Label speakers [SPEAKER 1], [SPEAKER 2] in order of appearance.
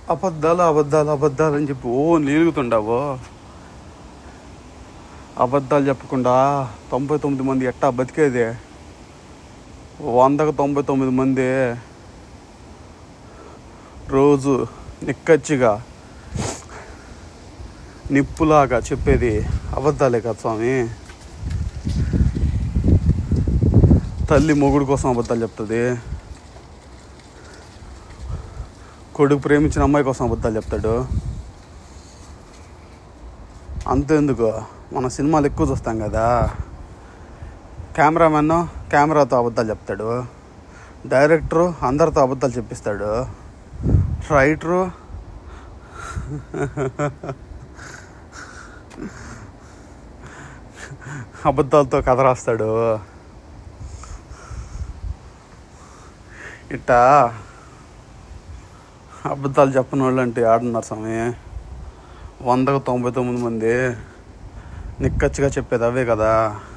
[SPEAKER 1] అబద్ధాలు అబద్ధాలు అబద్ధాలు అని చెప్పి ఓ నీలుగుతుండావు అబద్ధాలు చెప్పకుండా తొంభై తొమ్మిది మంది ఎట్టా బతికేది వందకు తొంభై తొమ్మిది మంది రోజు నిక్కచ్చిగా నిప్పులాగా చెప్పేది అబద్ధాలే కదా స్వామి తల్లి మొగుడు కోసం అబద్ధాలు చెప్తుంది కొడుకు ప్రేమించిన అమ్మాయి కోసం అబద్ధాలు చెప్తాడు అంతెందుకు మన సినిమాలు ఎక్కువ చూస్తాం కదా కెమెరామెన్ కెమెరాతో అబద్ధాలు చెప్తాడు డైరెక్టరు అందరితో అబద్ధాలు చెప్పిస్తాడు రైటరు అబద్ధాలతో కథ రాస్తాడు ఇట్టా అబద్ధాలు చెప్పని వాళ్ళు అంటే ఆడున్నారు స్వామి వందకు తొంభై తొమ్మిది మంది నిక్కచ్చిగా చెప్పేది అవే కదా